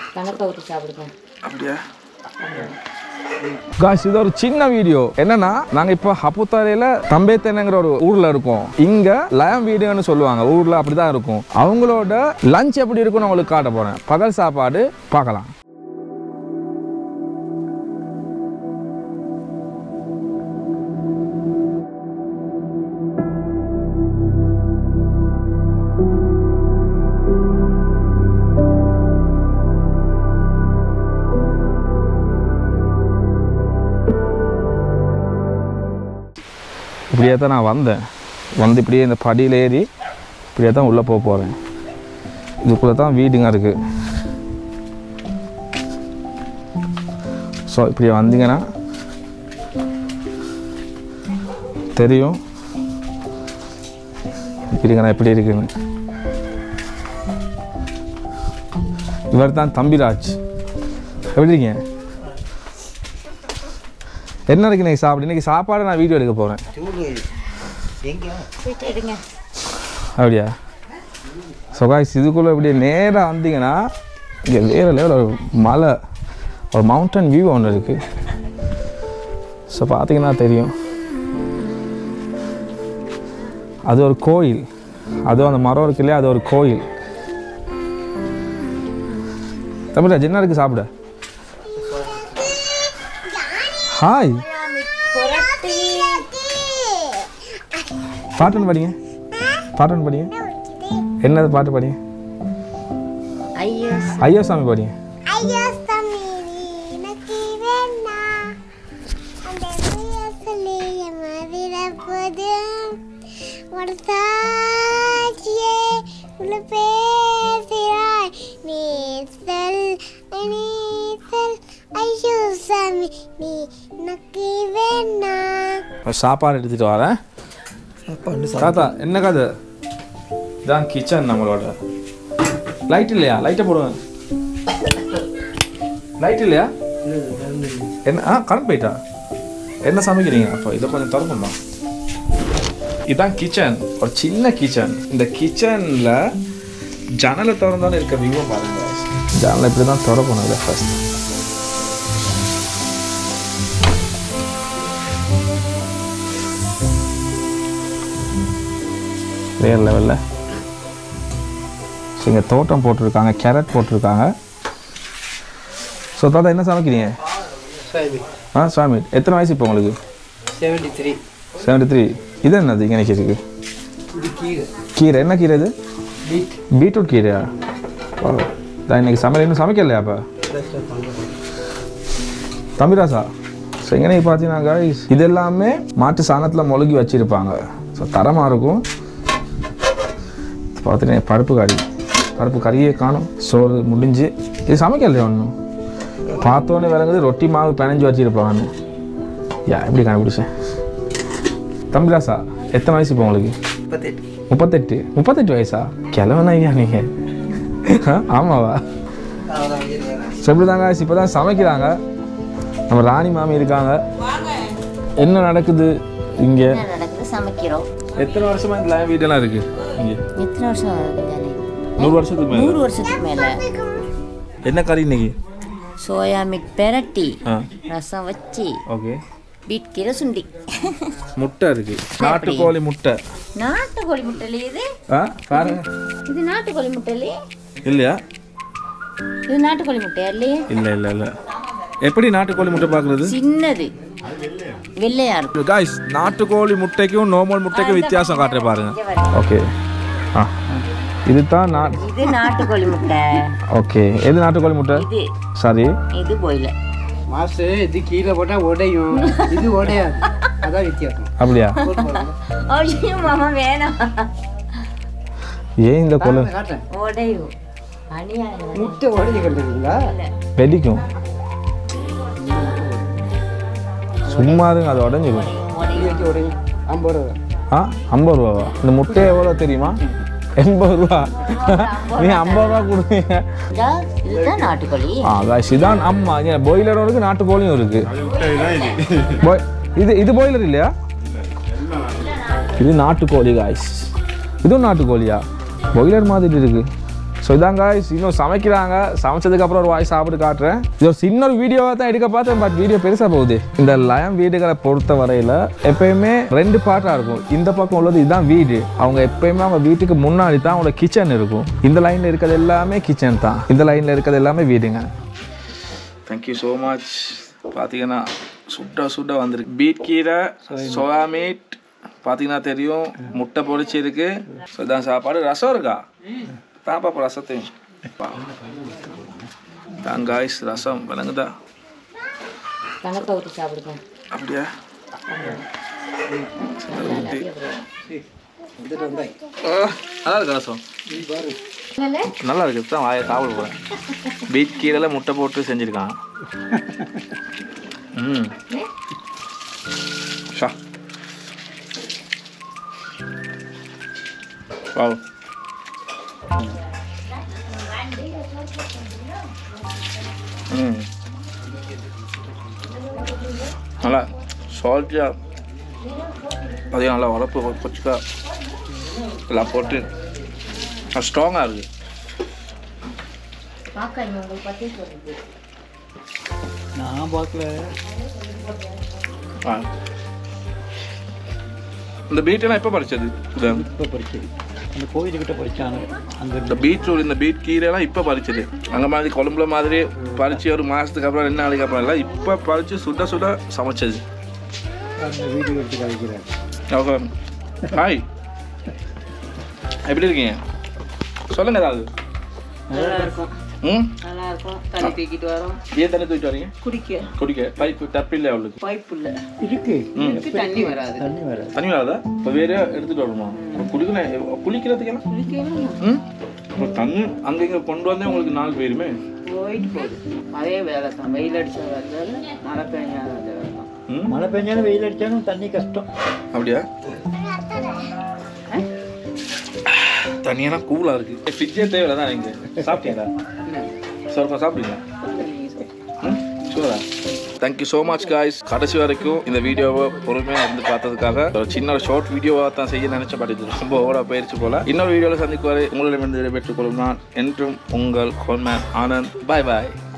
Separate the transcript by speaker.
Speaker 1: கணக்கை ஊற்றி சாப்பிடுங்க
Speaker 2: அப்படியா காய்ஸ் இது ஒரு சின்ன வீடியோ என்னன்னா நாங்க இப்போ ஹப்புத்தாரையில தம்பேத்தனைங்கிற ஒரு ஊர்ல இருக்கோம் இங்க லயம் வீடுன்னு சொல்லுவாங்க ஊர்ல அப்படிதான் இருக்கும் அவங்களோட லஞ்ச் எப்படி இருக்கும்னு உங்களுக்கு காட்ட போறேன் பகல் சாப்பாடு பார்க்கலாம் இப்படியே தான் நான் வந்தேன் வந்து இப்படியே இந்த படியில் ஏறி இப்படியே தான் உள்ளே போக போகிறேன் இதுக்குள்ளே தான் வீடுங்க இருக்குது ஸோ இப்படி வந்தீங்கன்னா தெரியும் இருங்கண்ணா எப்படி இருக்குன்னு இவர் தான் தம்பிராஜ் எப்படி இருக்கீங்க என்ன இருக்கு இன்னைக்கு சாப்பிடு இன்னைக்கு சாப்பாடு நான் வீடியோ எடுக்க போகிறேன்
Speaker 1: போயிட்டு எடுங்க
Speaker 2: அப்படியா ஸோ காய்ஸ் இதுக்குள்ளே இப்படி நேராக வந்தீங்கன்னா இங்கே வேறு லெவல் ஒரு மலை ஒரு மவுண்டன் வியூ ஒன்று இருக்குது ஸோ பார்த்தீங்கன்னா தெரியும் அது ஒரு கோயில் அதுவும் அந்த மரம் இருக்கு இல்லையா அது ஒரு கோயில் தமிழ் என்ன இருக்கு சாப்பிட ஹாய் பாட்டு படிங்க பாட்டு படிங்க என்னது பாட்டு படிங்க
Speaker 1: ஐயோ
Speaker 2: ஐயா சாமி படிங்க
Speaker 3: ஐயா சாமி எனக்கு வேணா அந்த சொல்லி மதிரப்போது ஒரு சாட்சியே உள்ள பேசுகிறாய் நீ சொல் நீ சொல் ஐயோ சாமி நீ எனக்கு வேணா
Speaker 2: சாப்பாடு எடுத்துட்டு வரேன் தாத்தா என்ன கதை இதான் கிச்சன் நம்மளோட லைட் இல்லையா லைட்டை போடுங்க லைட் இல்லையா என்ன ஆ கரண்ட் போயிட்டா என்ன சமைக்கிறீங்க அப்போ இதை கொஞ்சம் திறக்கணுமா இதான் கிச்சன் ஒரு சின்ன கிச்சன் இந்த கிச்சனில் ஜன்னலை திறந்தாலும் இருக்க வியூவை பாருங்க ஜன்னலை இப்படி தான் திறக்கணும் இதை ஃபர்ஸ்ட் வேறு லெவலில் ஸோ இங்கே தோட்டம் போட்டிருக்காங்க கேரட் போட்டிருக்காங்க ஸோ தாத்தா என்ன சமைக்கிறீங்க ஆ சுவாமி எத்தனை வயசு இப்போ உங்களுக்கு
Speaker 4: செவன்டி த்ரீ
Speaker 2: செவன்டி த்ரீ இது என்னது இங்கே நிற்கிறதுக்கு
Speaker 4: இது கீரை
Speaker 2: கீரை என்ன கீரை இது
Speaker 4: பீட்
Speaker 2: பீட்ரூட் கீரையா ஓ தான் இன்னைக்கு சமையல் இன்னும் சமைக்கலையா அப்போ தம்பிராசா ஸோ எங்கே பார்த்தீங்கன்னா guys, இது எல்லாமே மாட்டு சாணத்தில் மொழுகி வச்சுருப்பாங்க ஸோ தரமாக இருக்கும் பார்த்தீங்கன்னா பருப்பு கறி பருப்பு கறியே காணும் சோறு முடிஞ்சு இது சமைக்கலையா ஒன்றும் பார்த்தோன்னே விளங்குது ரொட்டி மாவு பிணைஞ்சு வச்சுருப்பாங்கன்னு யா எப்படி கண்டுபிடிச்சேன் தம்பிராசா எத்தனை வயசு இப்போ உங்களுக்கு
Speaker 4: முப்பத்தெட்டு
Speaker 2: முப்பத்தெட்டு முப்பத்தெட்டு வயசா கிழவனா ஐயா நீங்கள் ஆமாவா ஸோ இப்படி தாங்க இப்போ தான் சமைக்கிறாங்க நம்ம ராணி மாமி இருக்காங்க என்ன நடக்குது இங்கே
Speaker 1: என்ன நடக்குது சமைக்கிறோம்
Speaker 2: எத்தனை வருஷமா இந்த லைவ் வீடெல்லாம் இருக்கு இங்கே
Speaker 1: எத்தனை வருஷம் ஆகுது தானே
Speaker 2: நூறு வருஷத்துக்கு மேலே
Speaker 1: நூறு வருஷத்துக்கு மேலே
Speaker 2: என்ன கறி இன்னைக்கு
Speaker 1: சோயா மீட் பெரட்டி
Speaker 2: ஆ
Speaker 1: ரசம் வச்சு
Speaker 2: ஓகே
Speaker 1: பீட் கீரை சுண்டி
Speaker 2: முட்டை இருக்கு நாட்டுக்கோழி முட்டை
Speaker 1: நாட்டுக்கோழி முட்டையிலே இது
Speaker 2: ஆ பாருங்க
Speaker 1: இது நாட்டுக்கோழி முட்டையிலே
Speaker 2: இல்லையா
Speaker 1: இது நாட்டுக்கோழி முட்டையா இல்லையே
Speaker 2: இல்லை இல்லை இல்லை எப்படி நாட்டுக்கோழி முட்டை பார்க்குறது
Speaker 1: சின்னது வெள்ளையா இருக்கும்
Speaker 2: காய்ஸ் நாட்டுக்கோழி முட்டைக்கும் நார்மல் முட்டைக்கும் வித்தியாசம் காட்டுற பாருங்க
Speaker 1: இங்க பாருங்க.
Speaker 2: ஓகே ஆ இதுதான் நான்
Speaker 1: இது நாட்டுக்கோழி முட்டை
Speaker 2: ஓகே எது நாட்டுக்கோழி முட்டை
Speaker 1: இது
Speaker 2: சரி
Speaker 1: இது பாய்லர்
Speaker 4: மாசு இது கீழே போட்டால் உடையும் இது உடையாது அதான் வித்தியாசம்
Speaker 2: அப்படியா
Speaker 1: ஐயோ மாமா வேணாம்
Speaker 2: ஏன் இந்த கொலை
Speaker 4: நான் காட்டுறேன்
Speaker 1: உடையும் அநியாயம்
Speaker 4: முட்டை உடைஞ்சு கிடக்குறீங்களா
Speaker 2: வெடிக்கும் சும்மா இருங்க அது உடஞ்சிடும்
Speaker 4: இருபத்தி உடையும் ஐம்பது ரூபா
Speaker 2: ஆ ஐம்பது ரூபாவா இந்த முட்டை எவ்வளோ தெரியுமா எண்பது ரூபா நீ ஐம்பது ரூபா கொடுங்க
Speaker 1: இதா இதுதான் நாட்டுக்கோழி
Speaker 2: ஆ காய்ஸ் இதான் அம்மா இங்கே பாய்லரும் இருக்கு நாட்டுக்கோழியும் இருக்கு Boy- இது இது பாய்லர் இல்லையா இது நாட்டுக்கோழி காய்ஸ் இதுவும் நாட்டுக்கோழியா பாய்லர் மாதிரி இருக்கு ஸோ இதாங்க இன்னும் சமைக்கிறாங்க சமைச்சதுக்கப்புறம் ஒரு வாய் சாப்பிட்டு காட்டுறேன் இது ஒரு சின்ன ஒரு வீடியோவாக தான் எடுக்க பார்த்தேன் பட் வீடியோ பெருசாக போகுது இந்த லயம் வீடுகளை பொறுத்த வரையில் எப்பயுமே ரெண்டு பார்ட்டாக இருக்கும் இந்த பக்கம் உள்ளது இதுதான் வீடு அவங்க எப்பயுமே அவங்க வீட்டுக்கு முன்னாடி தான் அவங்களோட கிச்சன் இருக்கும் இந்த லைனில் இருக்கிறது எல்லாமே கிச்சன் தான் இந்த லைனில் இருக்கிறது எல்லாமே வீடுங்க தேங்க்யூ ஸோ மச் பார்த்தீங்கன்னா சுட்ட சுட்ட வந்திருக்கு பீட் கீரை சோயா மீட் பார்த்தீங்கன்னா தெரியும் முட்டை பொரிச்சு இருக்கு ஸோ இதான் சாப்பாடு ரசம் இருக்கா தான் பாப்பா ரசத்தையும் தான் காய்ஸ் ரசம் விளங்குதா
Speaker 1: கணக்கை விட்டு சாப்பிடுங்க
Speaker 2: அப்படியா ஊத்தி. ஆ, நல்லா இருக்கு ரசம் நல்லா இருக்கு தான் வாயை சாப்பிட போகிறேன் பீட் கீரையில் முட்டை போட்டு செஞ்சுருக்கான் ம் ஷா வாவ் ம் நல்லா சால்ட்டியாக அதையும் நல்லா உரப்பு கொச்சிக்கா எல்லாம் போட்டு ஸ்ட்ராங்காக இருக்குது
Speaker 1: பார்க்க உங்களுக்கு பற்றி சொல்லுது
Speaker 4: நான் பார்க்கல
Speaker 2: ஆ இந்த பீட்டெல்லாம் எப்போ பறிச்சது இது
Speaker 4: இப்போ படிச்சது அந்த கோயிலுக்கிட்ட படித்தாங்க அங்கே
Speaker 2: இந்த பீட்ரூட் இந்த பீட் கீரைலாம் இப்போ பறிச்சது அங்கே மாதிரி கொழம்புல மாதிரி பறிச்சு ஒரு மாதத்துக்கு அப்புறம் ரெண்டு நாளைக்கு அப்புறம் எல்லாம் இப்போ பறித்து சுட சுட சமைச்சது
Speaker 4: அந்த வீடியோ எடுத்து காமிக்கிறாங்க
Speaker 2: ஓகே ஹாய் எப்படி இருக்கீங்க சொல்லுங்க ஏதாவது
Speaker 5: நல்லா இருக்கும்
Speaker 2: ம்
Speaker 5: நல்லா இருக்கும் தண்ணி தூக்கிட்டு வரோம்
Speaker 2: ஏன் தண்ணி தூக்கிட்டு வரீங்க
Speaker 5: குடிக்க
Speaker 2: குடிக்க பைப்பு தப்பு இல்லை அவளுக்கு
Speaker 5: பைப் இல்ல
Speaker 4: இருக்கு
Speaker 5: இதுக்கு தண்ணி வராது
Speaker 4: தண்ணி வராது
Speaker 2: தண்ணி வராதா இப்போ வேற எடுத்துட்டு வரணுமா இப்போ குடிக்கணும் குளிக்கிறதுக்கு என்ன
Speaker 5: குடிக்கலாம்
Speaker 2: ம் இப்போ தண்ணி அங்கே இங்கே கொண்டு வந்தே உங்களுக்கு நாள் போயிருமே
Speaker 5: போயிட்டு போகுது அதே வேலை தான் வெயில் அடிச்ச வேலை மழை பெஞ்சாத வேலை தான்
Speaker 2: ம்
Speaker 4: மழை பெஞ்சாலும் வெயில் அடித்தாலும் தண்ணி கஷ்டம்
Speaker 2: அப்படியா தண்ணியெல்லாம் கூலாக இருக்கு ஃப்ரிட்ஜே தேவையில்ல தான் நீங்கள் சாப்பிட்டீங்களா சார் சாப்பிட்டீங்களா ம் சூடா தேங்க்யூ ஸோ மச் காய்ஸ் கடைசி வரைக்கும் இந்த வீடியோவை பொறுமையாக இருந்து பார்த்ததுக்காக ஒரு சின்ன ஒரு ஷார்ட் வீடியோவாக தான் செய்ய நினைச்ச பட் இது ரொம்ப ஓட போயிடுச்சு போல இன்னொரு வீடியோவில் சந்திக்குவாரு உங்களிடமிருந்து விடைபெற்றுக் கொள்ளும் நான் என்றும் உங்கள் கொல்மேன் ஆனந்த் பாய் பாய்